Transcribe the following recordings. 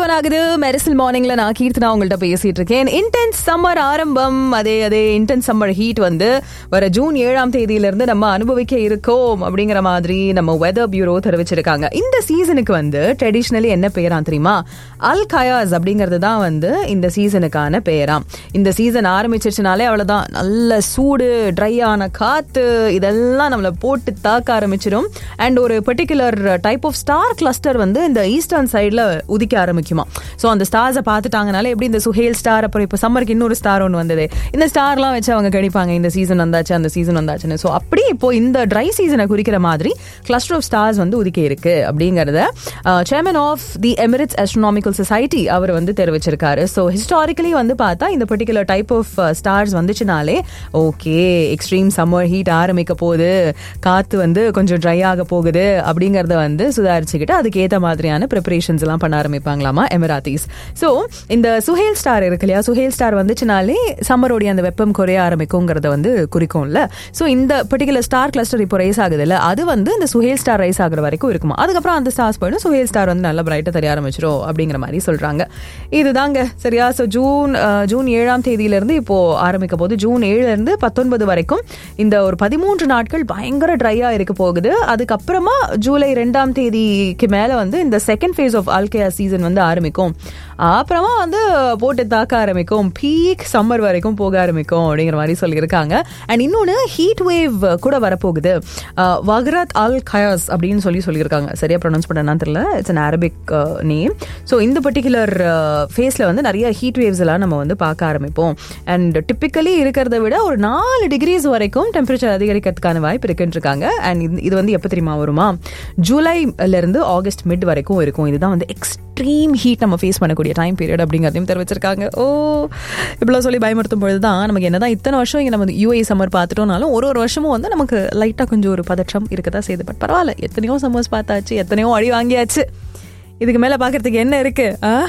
One ஆகுது மெரிசல் மார்னிங்ல நான் கீர்த்தனா உங்கள்ட்ட பேசிட்டு இருக்கேன் இன்டென்ஸ் சம்மர் ஆரம்பம் அதே அதே இன்டென்ஸ் சம்மர் ஹீட் வந்து வர ஜூன் ஏழாம் தேதியில இருந்து நம்ம அனுபவிக்க இருக்கோம் அப்படிங்கிற மாதிரி நம்ம வெதர் பியூரோ தெரிவிச்சிருக்காங்க இந்த சீசனுக்கு வந்து ட்ரெடிஷ்னலி என்ன பெயரா தெரியுமா அல் கயாஸ் அப்படிங்கிறது தான் வந்து இந்த சீசனுக்கான பெயராம் இந்த சீசன் ஆரம்பிச்சிருச்சுனாலே அவ்வளவுதான் நல்ல சூடு ட்ரை ஆன காத்து இதெல்லாம் நம்மள போட்டு தாக்க ஆரம்பிச்சிடும் அண்ட் ஒரு particular type of star cluster வந்து இந்த ஈஸ்டர்ன் சைடில் உதிக்க ஆரம்பிக்குமா ஸோ அந்த ஸ்டார்ஸை பார்த்துட்டாங்கனால எப்படி இந்த சுஹேல் ஸ்டார் அப்புறம் இப்போ சம்மருக்கு இன்னொரு ஸ்டார் ஒன்று வந்தது இந்த ஸ்டார்லாம் வச்சு அவங்க கணிப்பாங்க இந்த சீசன் வந்தாச்சு அந்த சீசன் வந்தாச்சுன்னு ஸோ அப்படி இப்போ இந்த ட்ரை சீசனை குறிக்கிற மாதிரி கிளஸ்டர் ஆஃப் ஸ்டார்ஸ் வந்து உதிக்க இருக்கு அப்படிங்கிறத chairman of the Emirates astronomical society அவர் வந்து தெரிவிச்சிருக்காரு ஸோ ஹிஸ்டாரிக்கலி வந்து பார்த்தா இந்த பர்டிகுலர் டைப் ஆஃப் ஸ்டார்ஸ் வந்துச்சுனாலே ஓகே எக்ஸ்ட்ரீம் சம்மர் ஹீட் ஆரம்பிக்க போகுது காத்து வந்து கொஞ்சம் ட்ரை ஆக போகுது அப்படிங்கறத வந்து சுதாரிச்சுக்கிட்டு அதுக்கு ஏத்த மாதிரியான ப்ரிப்பரேஷன்ஸ் எல்லாம் பண்ண ஆரம்பிப்பாங்களாமா எமிராத்திஸ் ஸோ இந்த சுஹேல் ஸ்டார் இருக்கு இல்லையா சுஹேல் ஸ்டார் வந்துச்சுனாலே சம்மரோடைய அந்த வெப்பம் குறைய ஆரம்பிக்குங்கிறத வந்து குறிக்கும்ல ஸோ இந்த பர்டிகுலர் ஸ்டார் கிளஸ்டர் இப்போ ரைஸ் ஆகுது இல்ல அது வந்து இந்த சுஹேல் ஸ்டார் ரைஸ் ஆகுற வரைக்கும் இருக்குமா அதுக்கப்புறம் அந்த ஸ்டார்ஸ் போயிடும் சுஹேல் ஸ்டார் வந்து நல்லா பிரைட்டா தெரிய ஆரம்பிச்சிடும் அப்படிங்கிற மாதிரி சொல்றாங்க இதுதாங்க சரியா ஸோ ஜூன் அஹ், ஜூன் ஏழாம் தேதியிலிருந்து இப்போ ஆரம்பிக்க போது ஜூன் ஏழுல இருந்து பத்தொன்பது வரைக்கும் இந்த ஒரு பதிமூன்று நாட்கள் பயங்கர ட்ரையா இருக்க போகுது அதுக்கப்புறமா ஜூலை ரெண்டாம் தேதிக்கு மேல வந்து இந்த second phase of Alkaya season வந்து ஆரம்பிக்கும் அப்புறமா வந்து போட்டு தாக்க ஆரம்பிக்கும் பீக் சம்மர் வரைக்கும் போக ஆரம்பிக்கும் அப்படிங்கிற மாதிரி சொல்லியிருக்காங்க அண்ட் இன்னொன்று ஹீட் வேவ் கூட வரப்போகுது வக்ராத் அல் கயாஸ் அப்படின்னு சொல்லி சொல்லியிருக்காங்க சரியா ப்ரொனவுன்ஸ் பண்ணனா தெரியல it's an Arabic name so இந்த பர்டிகுலர் ஃபேஸில் வந்து நிறைய ஹீட் வேவ்ஸ் எல்லாம் நம்ம வந்து பார்க்க ஆரம்பிப்போம் அண்ட் டிப்பிக்கலி இருக்கிறத விட ஒரு நாலு டிகிரிஸ் வரைக்கும் டெம்பரேச்சர் அதிகரிக்கிறதுக்கான வாய்ப்பு இருக்குன்னு இருக்காங்க அண்ட் இது வந்து எப்போ தெரியுமா வருமா ஜூலைல இருந்து ஆகஸ்ட் மிட் வரைக்கும் இருக்கும் இதுதான் வந்து எக்ஸ்ட்ரீம் ஹீட் நம்ம ஃபேஸ் பண்ணக்கூடிய டைம் பீரியட் அப்படிங்கிறதையும் தெரிவிச்சிருக்காங்க ஓ இப்படிலாம் சொல்லி பயமுறுத்தும் பொழுது தான் நமக்கு என்னதான் இத்தனை வருஷம் இங்கே நம்ம யூஏ சம்மர் பார்த்துட்டோம்னாலும் ஒரு ஒரு வருஷமும் வந்து நமக்கு லைட்டாக கொஞ்சம் ஒரு பதற்றம் இருக்கதான் செய்யுது பட் பரவாயில்ல எத்தனையோ சம்மர்ஸ் பார்த்தாச்சு எத்தனையோ அடி வாங்கியாச்சு இதுக்கு மேலே பார்க்கறதுக்கு என்ன இருக்கு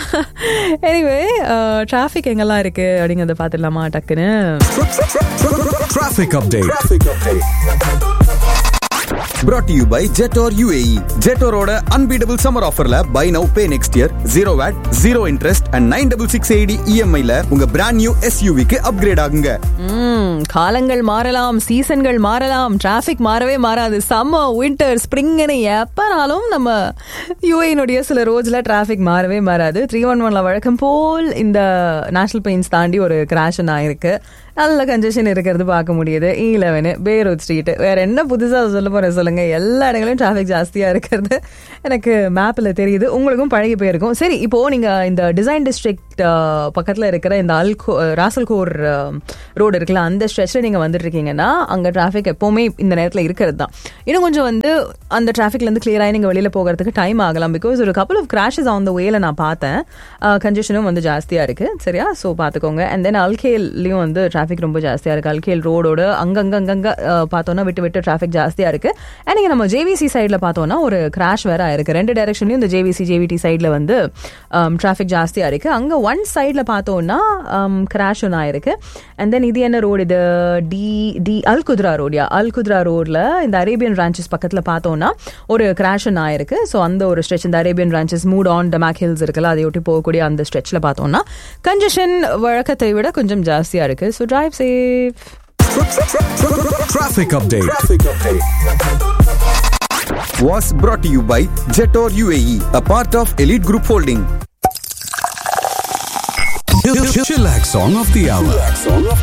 எனிவே டிராஃபிக் எங்கெல்லாம் இருக்கு அப்படிங்கிறத பார்த்துடலாமா டக்குன்னு Traffic update. Brought to you by Jetor UAE. Jetoroட unbeatable summer offerல buy now pay next year zero VAT, zero interest and 9660 EMI ல உங்க brand new SUV க்கு upgrade ஆகுங்க. ம், காலங்கள் மாறலாம் சீசன்கள் மாறலாம் டிராஃபிக் மாறவே மாறாது சம்மர் வின்டர் ஸ்ப்ரிங்னு எப்பனாலும் நம்ம யூஏனுடைய சில ரோட்ஸ்ல டிராஃபிக் மாறவே மாறாது த்ரீ ஒன் ஒன்ல வழக்கம் போல் இந்த நேஷனல் பெயின்ஸ் தாண்டி ஒரு கிராஷ் ஆயிருக்கு நல்ல கன்ஜெஷன் இருக்கிறது பார்க்க முடியுது இ லெவனு பேரூட் ஸ்ட்ரீட் வேற என்ன புதுசா சொல்ல போறேன் சொல்லுங்க எல்லா இடங்களிலும் டிராஃபிக் ஜாஸ்தியா இருக்கிறது எனக்கு மேப்ல தெரியுது உங்களுக்கும் பழகி போயிருக்கும் சரி இப்போ நீங்க இந்த டிசைன் டிஸ்ட்ரிக்ட் பக்கத்துல இருக்கிற இந்த அல்கோ ராசல்கோர் ரோடு இருக்குல்ல அந்த ஸ்ட்ரெச்ல நீங்க வந்துட்டு இருக்கீங்கன்னா அங்க டிராஃபிக் எப்பவுமே இந்த நேரத்துல இருக்கிறது தான் இன்னும் கொஞ்சம் வந்து அந்த டிராஃபிக்ல இருந்து கிளியர் ஆகி நீங்க வெளியில போகிறதுக்கு டைம் ஆகலாம் பிகாஸ் ஒரு couple of crashes on the வேல நான் பார்த்தேன் கன்ஜெஷனும் வந்து ஜாஸ்தியா இருக்கு சரியா ஸோ பாத்துக்கோங்க அண்ட் தென் அல்கேல்லையும் வந்து டிராஃபிக் ரொம்ப ஜாஸ்தியா இருக்கு அல்கேல் ரோடோட அங்கங்க அங்கங்க அஹ், பார்த்தோம்னா விட்டு விட்டு டிராஃபிக் ஜாஸ்தியா இருக்கு அண்ட் நீங்க நம்ம ஜேவிசி சைட்ல பார்த்தோம்னா ஒரு கிராஷ் வேற ஆயிருக்கு ரெண்டு டைரக்ஷன்லயும் இந்த ஜேவிசி ஜேவிடி சைட்ல வந்து டிராஃபிக் ஜாஸ்தியா இருக்கு அங்க ஒன் சைட்ல பார்த்தோம்னா கிராஷ் ஒன்று ஆயிருக்கு அண்ட் தென் இது என்ன ரோடு இது டி டி அல் குத்ரா ரோடியா அல் குத்ரா ரோட்ல இந்த அரேபியன் பிரான்ச்சஸ் பக்கத்துல பார்த்தோம்னா ஒரு கிராஷ் ஒன்று ஆயிருக்கு ஸோ அந்த ஒரு ஸ்ட்ரெச் இந்த அரேபியன் பிரான்ச்சஸ் மூட் ஆன் டமாக் ஹில்ஸ் இருக்குல்ல அதை ஒட்டி போகக்கூடிய அந்த ஸ்ட்ரெச்ல பார்த்தோம்னா கன்ஜெஷன் வழக்கத்தை விட கொஞ்சம் ஜாஸ்தியா இருக்கு so drive safe Traffic update. Was brought to you by Jetor UAE, a part of Elite Group Holding. Chillax song of the hour.